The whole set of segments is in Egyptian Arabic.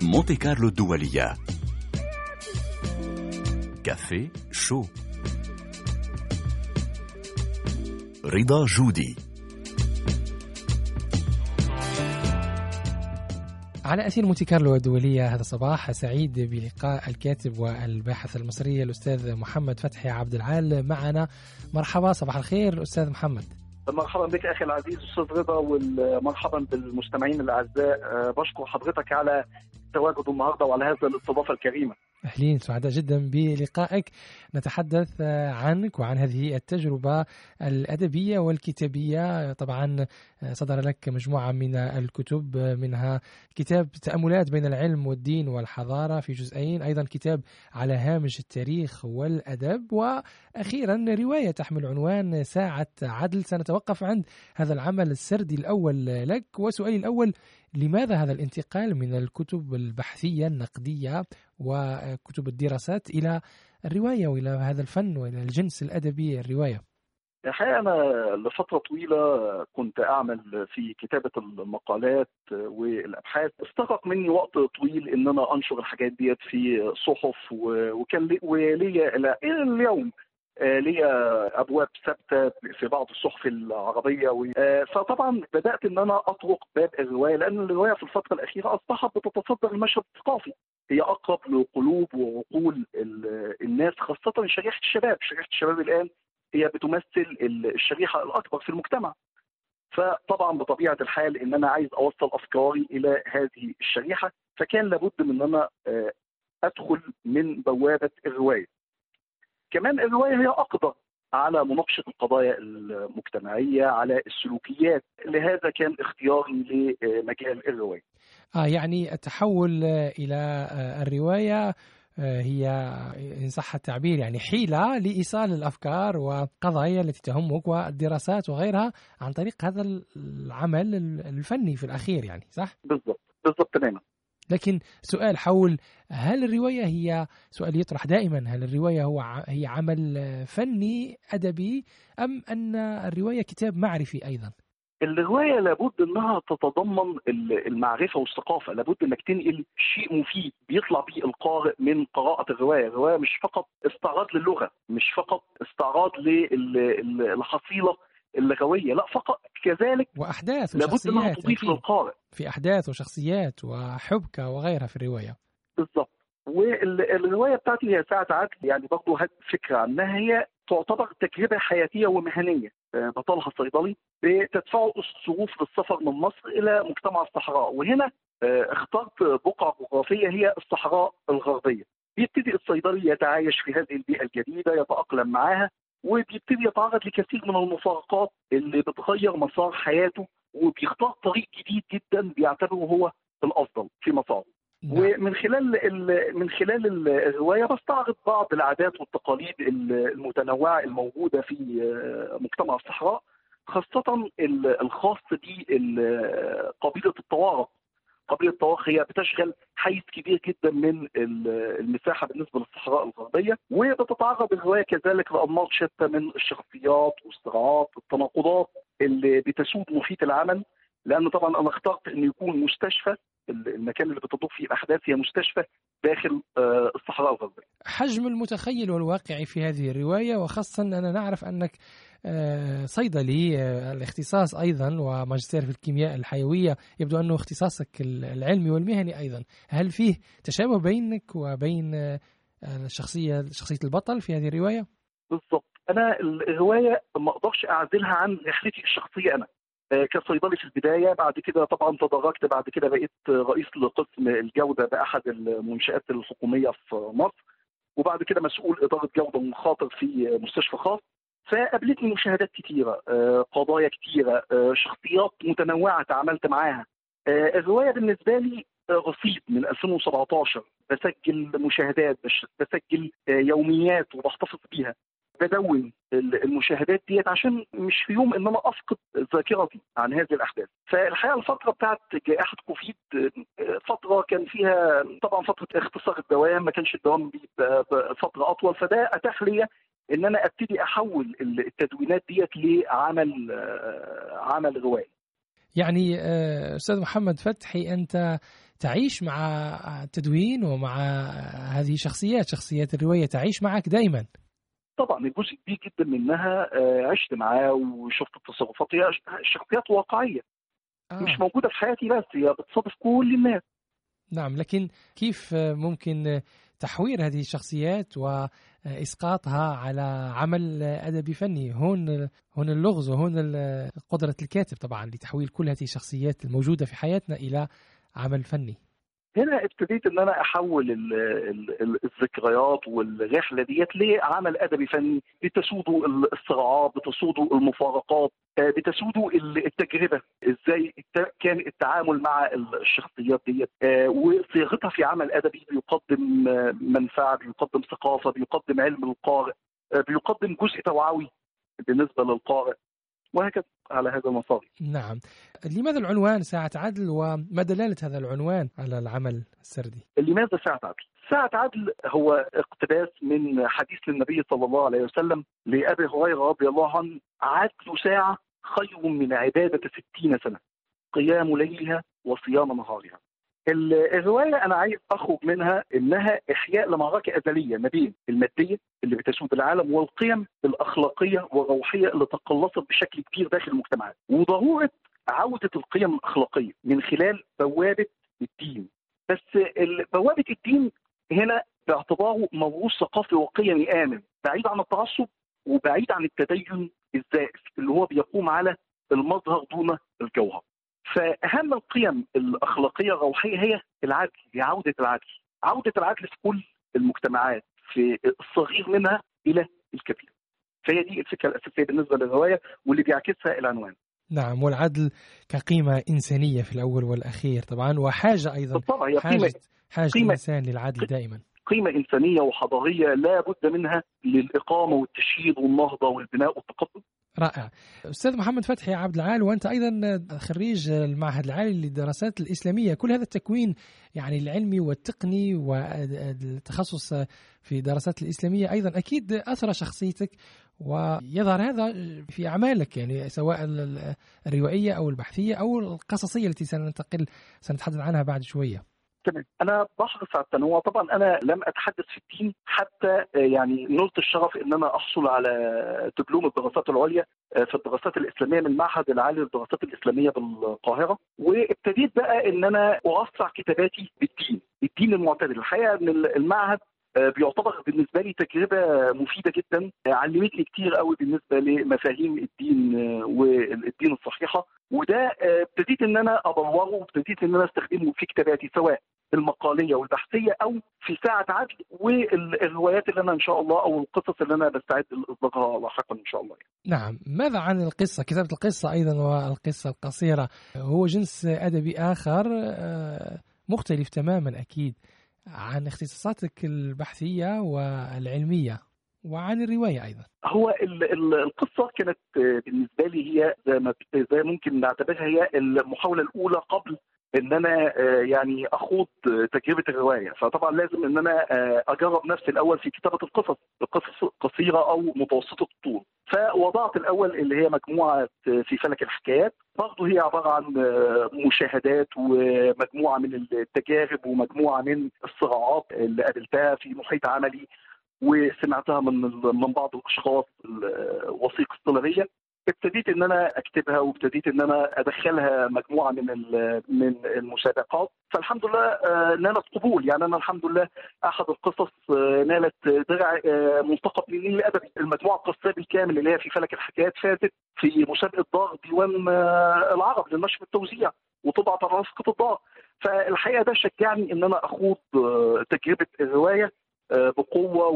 مونتي كارلو الدولية كافيه شو رضا جودي على أثير مونتي كارلو الدولية هذا الصباح سعيد بلقاء الكاتب والباحث المصري الأستاذ محمد فتحي عبد العال معنا مرحبا صباح الخير الأستاذ محمد مرحبا بك اخي العزيز استاذ رضا ومرحبا بالمستمعين الاعزاء أه، بشكر حضرتك على التواجد النهارده وعلى هذا الاستضافه الكريمه أهلين سعداء جدا بلقائك نتحدث عنك وعن هذه التجربة الأدبية والكتابية طبعا صدر لك مجموعة من الكتب منها كتاب تأملات بين العلم والدين والحضارة في جزئين أيضا كتاب على هامش التاريخ والأدب وأخيرا رواية تحمل عنوان ساعة عدل سنتوقف عند هذا العمل السردي الأول لك وسؤالي الأول لماذا هذا الانتقال من الكتب البحثية النقدية وكتب الدراسات إلى الرواية وإلى هذا الفن وإلى الجنس الأدبي الرواية الحقيقه انا لفتره طويله كنت اعمل في كتابه المقالات والابحاث استغرق مني وقت طويل ان انا انشر الحاجات ديت في صحف و- وكان لي وليا الى إلى اليوم آه، ليا ابواب ثابته في بعض الصحف العربيه و- آه، فطبعا بدات ان انا اطرق باب الروايه لان الروايه في الفتره الاخيره اصبحت بتتصدر المشهد الثقافي هي اقرب لقلوب وعقول ال- الناس خاصه شريحه الشباب شريحه الشباب الان هي بتمثل الشريحه الاكبر في المجتمع فطبعا بطبيعه الحال ان انا عايز اوصل افكاري الى هذه الشريحه فكان لابد من ان انا آه، ادخل من بوابه الروايه كمان الروايه هي اقدر على مناقشه القضايا المجتمعيه على السلوكيات لهذا كان اختياري لمجال الروايه آه يعني التحول إلى آه، الرواية آه، هي إن صح التعبير يعني حيلة لإيصال الأفكار والقضايا التي تهمك والدراسات وغيرها عن طريق هذا العمل الفني في الأخير يعني صح؟ بالضبط بالضبط تماما لكن سؤال حول هل الرواية هي سؤال يطرح دائما هل الرواية هو ع- هي عمل آه، فني أدبي أم أن الرواية كتاب معرفي أيضا؟ الروايه لابد انها تتضمن ال- المعرفه والثقافه، لابد انك تنقل شيء مفيد بيطلع بيه القارئ من قراءه الروايه، الروايه مش فقط استعراض للغه، مش فقط استعراض للحصيله اللغويه، لا فقط كذلك وأحداث لابد انها وشخصيات تضيف أكيد. للقارئ في أحداث وشخصيات وحبكة وغيرها في الرواية بالضبط. والروايه بتاعتي هي ساعه عدل يعني برضه هات فكره عنها هي تعتبر تجربه حياتيه ومهنيه آه، بطلها صيدلي بتدفعه الظروف للسفر من مصر الى مجتمع الصحراء وهنا آه، اخترت بقعه جغرافيه هي الصحراء الغربيه بيبتدي الصيدلي يتعايش في هذه البيئه الجديده يتاقلم معاها وبيبتدي يتعرض لكثير من المفارقات اللي بتغير مسار حياته وبيختار طريق جديد جدا بيعتبره هو الافضل في مساره نعم. ومن خلال ال- من خلال ال- الروايه بستعرض بعض العادات والتقاليد ال- المتنوعه الموجوده في آه، مجتمع الصحراء خاصه ال- الخاص بقبيله الطوارق قبيله الطوارق هي بتشغل حيز كبير جدا من ال- المساحه بالنسبه للصحراء الغربيه وبتتعرض الروايه كذلك لانماط شتى من الشخصيات والصراعات والتناقضات اللي بتسود محيط العمل لان طبعا انا اخترت انه يكون مستشفى المكان اللي بتدور فيه الاحداث هي مستشفى داخل آه، الصحراء الغربيه. حجم المتخيل والواقعي في هذه الرواية وخاصة أننا نعرف أنك آه، صيدلي آه، الاختصاص أيضا وماجستير في الكيمياء الحيوية يبدو أنه اختصاصك العلمي والمهني أيضا هل فيه تشابه بينك وبين آه، الشخصية شخصية البطل في هذه الرواية؟ بالضبط انا الروايه ما اقدرش اعزلها عن رحلتي الشخصيه انا. آه، كصيدلي في البدايه بعد كده طبعا تدرجت بعد كده بقيت رئيس لقسم الجوده باحد المنشات الحكوميه في مصر وبعد كده مسؤول اداره جوده ومخاطر في مستشفى خاص فقابلتني مشاهدات كتيره آه، قضايا كتيره آه، شخصيات متنوعه تعاملت معاها آه، الروايه بالنسبه لي آه، رصيد من 2017 بسجل مشاهدات بش- بسجل آه، يوميات وبحتفظ بيها بدون ال- المشاهدات ديت عشان مش في يوم ان انا افقد ذاكرتي عن هذه الاحداث فالحقيقه الفتره بتاعت جائحه كوفيد آه، فتره كان فيها طبعا فتره اختصار الدوام ما كانش الدوام بيبقى ب- فتره اطول فده اتاح لي ان انا ابتدي احول ال- التدوينات ديت لعمل آه، عمل روائي يعني آه، استاذ محمد فتحي انت تعيش مع التدوين ومع هذه الشخصيات شخصيات الروايه تعيش معك دائما طبعا جزء كبير جدا منها آه، عشت معاه وشفت التصرفات هي شخصيات واقعيه آه. مش موجوده في حياتي بس هي بتصادف كل الناس نعم لكن كيف ممكن تحوير هذه الشخصيات واسقاطها على عمل ادبي فني هون هون اللغز وهون قدره الكاتب طبعا لتحويل كل هذه الشخصيات الموجوده في حياتنا الى عمل فني هنا ابتديت ان انا احول ال ال الذكريات والرحله ديت لعمل ادبي فني بتسوده الصراعات بتسوده المفارقات آه، بتسوده التجربه ازاي كان التعامل مع الشخصيات ديت آه، وصياغتها في عمل ادبي بيقدم منفعه بيقدم ثقافه بيقدم علم القارئ آه، بيقدم جزء توعوي بالنسبه للقارئ وهكذا على هذا المسار نعم لماذا العنوان ساعة عدل وما دلالة هذا العنوان على العمل السردي لماذا ساعة عدل؟ ساعة عدل هو اقتباس من حديث للنبي صلى الله عليه وسلم لأبي هريرة رضي الله عنه عدل ساعة خير من عبادة ستين سنة قيام ليلها وصيام نهارها الروايه انا عايز اخرج منها انها احياء لمعركه ازليه ما بين الماديه اللي بتسود العالم والقيم الاخلاقيه والروحيه اللي تقلصت بشكل كبير داخل المجتمعات وضروره عوده القيم الاخلاقيه من خلال بوابه الدين بس بوابه الدين هنا باعتباره موروث ثقافي وقيمي امن بعيد عن التعصب وبعيد عن التدين الزائف اللي هو بيقوم على المظهر دون الجوهر فاهم القيم الاخلاقيه الروحيه هي العدل هي عوده العدل عوده العدل في كل المجتمعات في الصغير منها الى الكبير فهي دي الفكره الاساسيه بالنسبه للروايه واللي بيعكسها العنوان نعم والعدل كقيمة إنسانية في الأول والأخير طبعا وحاجة أيضا بالطبع هي حاجة, حاجة قيمة الإنسان للعدل دائما قيمة إنسانية وحضارية لا بد منها للإقامة والتشييد والنهضة والبناء والتقدم رائع استاذ محمد فتحي عبد العال وانت ايضا خريج المعهد العالي للدراسات الاسلاميه كل هذا التكوين يعني العلمي والتقني والتخصص في الدراسات الاسلاميه ايضا اكيد اثر شخصيتك ويظهر هذا في اعمالك يعني سواء الروائيه او البحثيه او القصصيه التي سننتقل سنتحدث عنها بعد شويه تمام انا بحرص على التنوع طبعا انا لم اتحدث في الدين حتى آه، يعني نلت الشرف ان انا احصل على دبلوم الدراسات العليا آه، في الدراسات الاسلاميه من المعهد العالي للدراسات الاسلاميه بالقاهره وابتديت بقى ان انا اوسع كتاباتي بالدين الدين المعتدل الحقيقه ان المعهد آه، بيعتبر بالنسبه لي تجربه مفيده جدا علمتني كتير قوي بالنسبه لمفاهيم الدين والدين الصحيحه وده ابتديت ان انا ادوره وابتديت ان انا استخدمه في كتاباتي سواء المقاليه والبحثيه او في ساعه عدل والروايات اللي انا ان شاء الله او القصص اللي انا بستعد لاصدارها لاحقا ان شاء الله نعم ماذا عن القصه كتابه القصه ايضا والقصه القصيره هو جنس ادبي اخر آه، مختلف تماما اكيد عن اختصاصاتك البحثيه والعلميه وعن الروايه ايضا هو القصه كانت بالنسبه لي هي زي ما زي ممكن نعتبرها هي المحاوله الاولى قبل ان انا آه، يعني اخوض تجربه الروايه فطبعا لازم ان انا آه، اجرب نفسي الاول في كتابه القصص القصص قصيره او متوسطه الطول فوضعت الاول اللي هي مجموعه في فلك الحكايات برضه هي عباره عن آه، مشاهدات ومجموعه من التجارب ومجموعه من الصراعات اللي قابلتها في محيط عملي وسمعتها من من بعض الاشخاص الوثيقه الطلبيه ابتديت ان انا اكتبها وابتديت ان انا ادخلها مجموعه من من المسابقات فالحمد لله آه، نالت قبول يعني انا الحمد لله احد القصص آه، نالت درع آه، ملتقى بالنيل الادبي المجموعه القصيه بالكامل اللي هي في فلك الحكايات فاتت في مسابقه دار ديوان العرب للنشر والتوزيع وطبعت على رفقه الدار فالحقيقه ده شجعني ان انا اخوض تجربه الروايه بقوه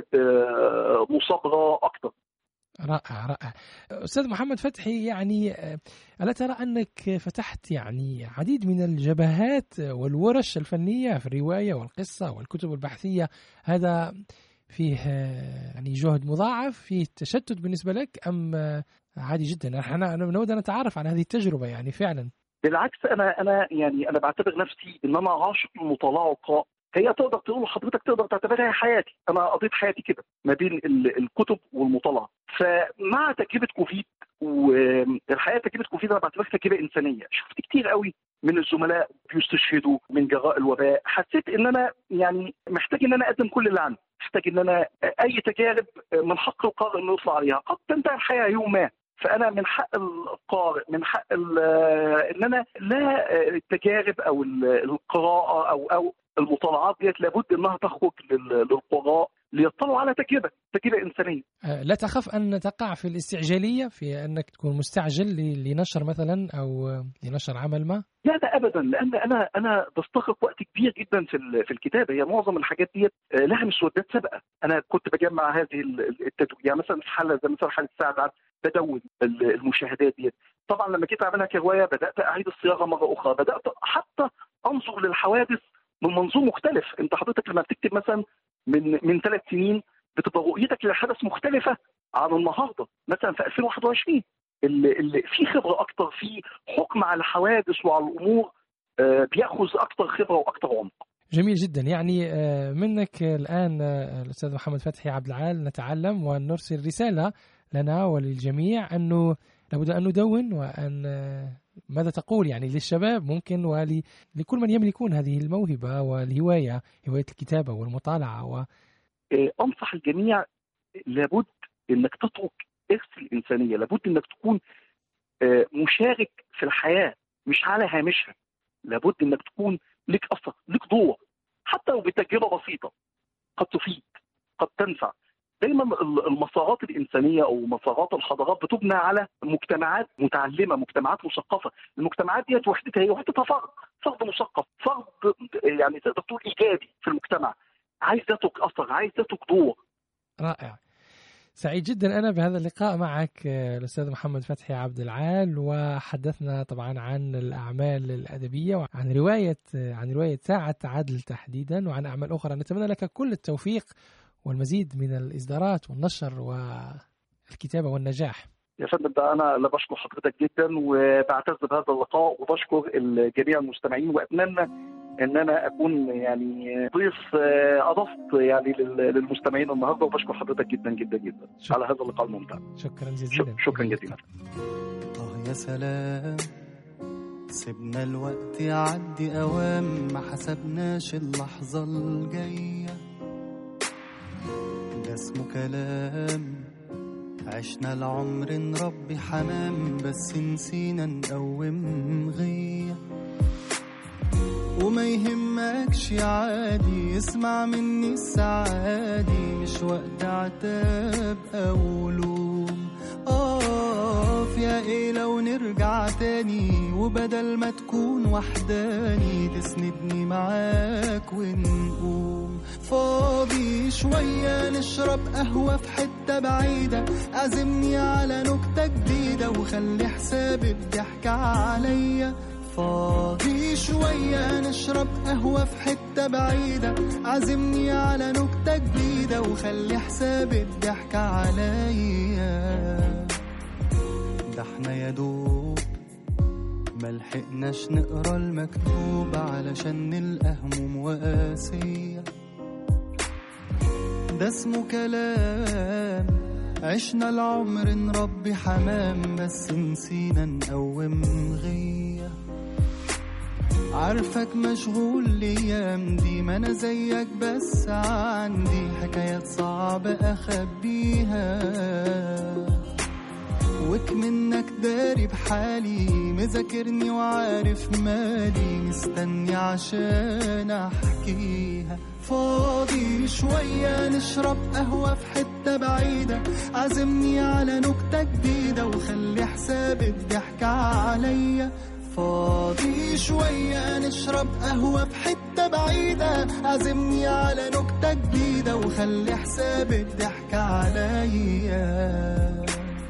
ومصابره اكثر رائع رائع استاذ محمد فتحي يعني الا ترى انك فتحت يعني عديد من الجبهات والورش الفنيه في الروايه والقصه والكتب البحثيه هذا فيه يعني جهد مضاعف فيه تشتت بالنسبه لك ام عادي جدا احنا نود ان نتعرف على هذه التجربه يعني فعلا بالعكس انا انا يعني انا بعتبر نفسي ان انا عاشق المطالعه والقراءه هي تقدر تقول لحضرتك تقدر تعتبرها حياتي انا قضيت حياتي كده ما بين الكتب والمطالعه فمع تجربه كوفيد والحقيقه تجربه كوفيد انا بعتبرها تجربه انسانيه شفت كتير قوي من الزملاء بيستشهدوا من جراء الوباء حسيت ان انا يعني محتاج ان انا اقدم كل اللي عندي محتاج ان انا اي تجارب من حق القارئ انه يطلع عليها قد تنتهي الحياه يوم ما فانا من حق القارئ من حق ان انا لا التجارب او القراءه او او المطالعات ديت لابد انها تخرج للقراء ليطلعوا على تجربه تجربه انسانيه. لا تخاف ان تقع في الاستعجاليه في انك تكون مستعجل لنشر مثلا او لنشر عمل ما؟ لا لا ابدا لان انا انا بستغرق وقت كبير جدا في في الكتابه هي معظم الحاجات ديت لها مسودات سابقه انا كنت بجمع هذه التدوين يعني مثلا في حاله زي مثلا حاله سعد بدون المشاهدات ديت طبعا لما جيت اعملها كروايه بدات اعيد الصياغه مره اخرى بدات حتى انظر للحوادث من منظور مختلف انت حضرتك لما بتكتب مثلا من من ثلاث سنين بتبقى رؤيتك للحدث مختلفه عن النهارده مثلا في 2021 اللي, اللي في خبره اكتر في حكم على الحوادث وعلى الامور بياخذ اكتر خبره واكتر عمق جميل جدا يعني منك الان الاستاذ محمد فتحي عبد العال نتعلم ونرسل رساله لنا وللجميع انه لابد ان ندون وان ماذا تقول يعني للشباب ممكن ولكل من يملكون هذه الموهبه والهوايه هوايه الكتابه والمطالعه و... انصح الجميع لابد انك تترك ارث الانسانيه لابد انك تكون مشارك في الحياه مش على هامشها لابد انك تكون لك اثر لك دور حتى لو بتجربه بسيطه قد تفيد قد تنفع دايما المسارات الانسانيه او مسارات الحضارات بتبنى على مجتمعات متعلمه مجتمعات مثقفه المجتمعات ديت وحدتها هي وحدتها فرد فرد مثقف فرد يعني تقدر تقول ايجابي في المجتمع عايز يترك اثر عايز يترك دور رائع سعيد جدا انا بهذا اللقاء معك الاستاذ محمد فتحي عبد العال وحدثنا طبعا عن الاعمال الادبيه وعن روايه عن روايه ساعه عدل تحديدا وعن اعمال اخرى نتمنى لك كل التوفيق والمزيد من الاصدارات والنشر والكتابه والنجاح. يا فندم ده انا اللي بشكر حضرتك جدا وبعتز بهذا اللقاء وبشكر جميع المستمعين واتمنى ان انا اكون يعني ضيف اضفت يعني للمستمعين النهارده وبشكر حضرتك جدا جدا جدا شكرا. على هذا اللقاء الممتع. شكرا جزيلا. شكرا جزيلا. اه يا سلام سيبنا الوقت يعدي اوام ما حسبناش اللحظه الجايه ده اسمه كلام عشنا العمر نربي حمام بس نسينا نقوم غيه وما يهمكش عادي اسمع مني السعادي مش وقت عتاب او لوم اقف يا ايه لو نرجع تاني وبدل ما تكون وحداني تسندني معاك ونقوم فاضي شوية نشرب قهوة في حتة بعيدة عزمني على نكتة جديدة وخلي حساب الضحك عليا فاضي شوية نشرب قهوة في حتة بعيدة عزمني على نكتة جديدة وخلي حساب الضحك عليا ده احنا يا دوب ملحقناش نقرا المكتوب علشان نلقى هموم وقاسية ده اسمه كلام عشنا العمر نربي حمام بس نسينا نقوم غيه عارفك مشغول الايام دي ما انا زيك بس عندي حكايات صعبة اخبيها وك منك داري بحالي مذاكرني وعارف مالي مستني عشان احكيها فاضي شوية نشرب قهوة في حتة بعيدة عزمني على نكتة جديدة وخلي حساب الضحك عليا فاضي شوية نشرب قهوة في حتة بعيدة عزمني على نكتة جديدة وخلي حساب الضحك عليا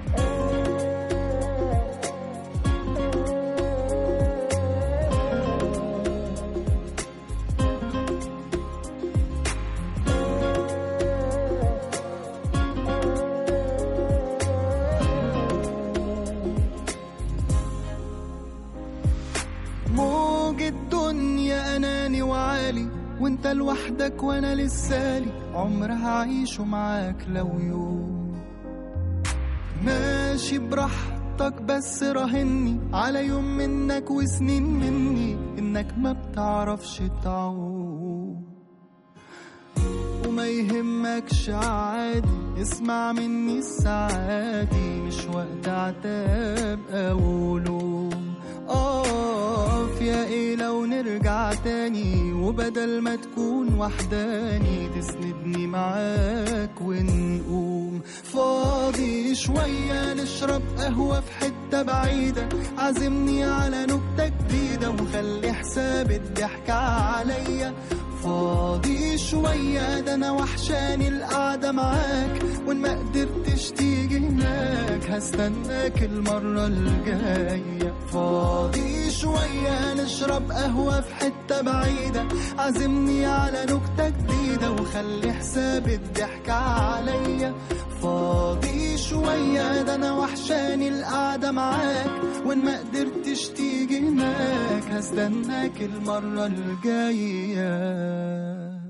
موج الدنيا اناني وعالي وانت لوحدك وانا لسالي عمر هعيشه معاك لو يوم ماشي براحتي طلبتك بس راهني على يوم منك وسنين مني انك ما بتعرفش تعوم وما يهمكش عادي اسمع مني السعادي مش وقت عتاب او لوم اقف يا ايه لو نرجع تاني وبدل ما تكون وحداني تسندني معاك ونقوم فاضي شوية نشرب قهوة في حتة بعيدة عزمني على نكتة جديدة وخلي حساب الضحك عليا فاضي شوية ده أنا وحشاني القعدة معاك وإن ما قدرتش تيجي هناك هستناك المرة الجاية فاضي شوية نشرب قهوة في حتة بعيدة عزمني على نكتة جديدة وخلي حساب الضحك عليا فاضي شوية ده أنا وحشاني القعدة معاك وإن ما قدرتش تيجي هناك هستناك المرة الجاية